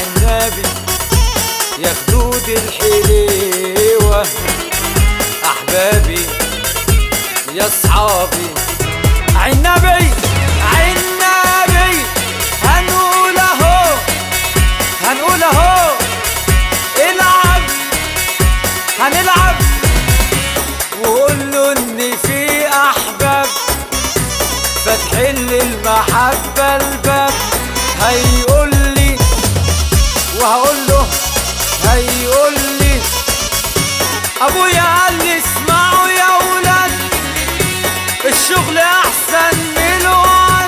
عنابي يا خدود الحليوة أحبابي يا صحابي عنابي عنابي هنقول اهو هنقول اهو العب هنلعب وقول له ان في احباب فاتحين للمحبة الباب هيقول لي وهقول له هيقول لي ابويا قال لي اسمعوا يا ولاد الشغل احسن من الوعد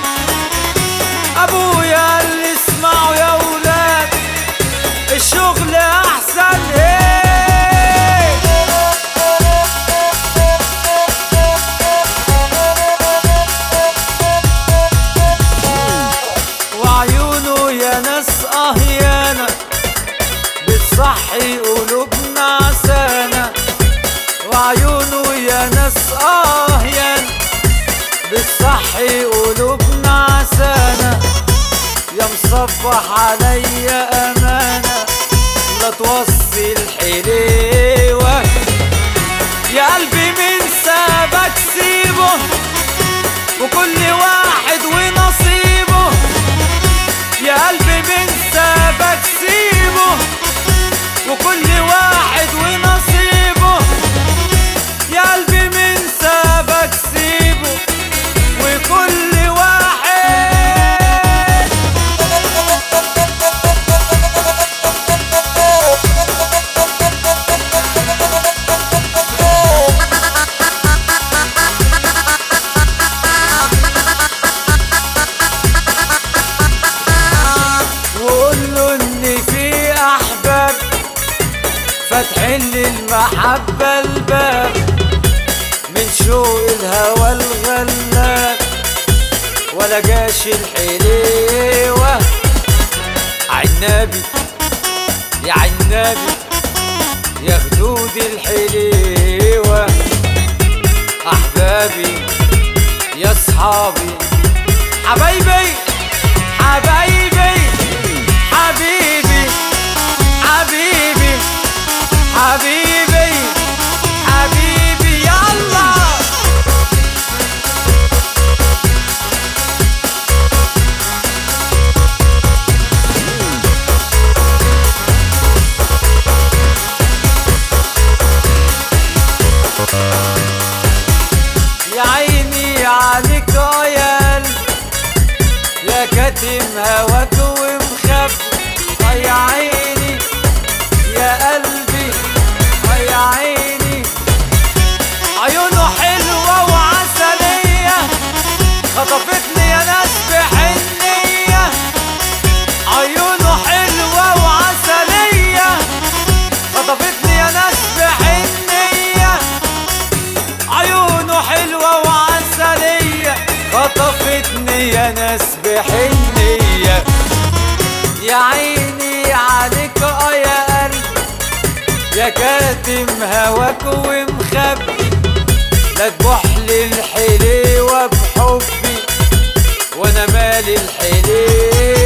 ابويا قال لي اسمعوا يا ولاد الشغل احسن ايه وعيونه يا ناس اهيانة بتصحي قلوبنا عسانة وعيونه يا ناس اهيانة بتصحي قلوبنا عسانة يا مصبح عليا امانة لا توصي الحليوة يا قلبي من سابك سيبه وكل واحد ونصيبه يا قلبي من سابك سيبه وكل واحد ونصيبه يا قلبي من سابك سيبه وكل واحد وقول له ان في احباب فاتحين للمحبة الباب من شوق الهوى الغلاب ولا جاش الحليوة عنابي يا عنابي يا خدود الحليوة احبابي يا صحابي حبايبي حبايبي حبيبي حبيبي حبيبي حبيبي يلا يا عيني عليك آه يا قلبي يا كاتم هواك ومخبي آه يا عيني يا قلبي آه يا عيني عيونه حلوة وعسلية خطفتني يا ناس بحنية عيونه حلوة وعسلية خطفتني يا ناس بحنية عيونه حلوة وعسلية خطفتني يا ناس بحنية يا عيني عليك اه يا قلبي يا كاتم هواك ومخبي لا تبحلي الحليوة بحبي وانا مالي الحليوة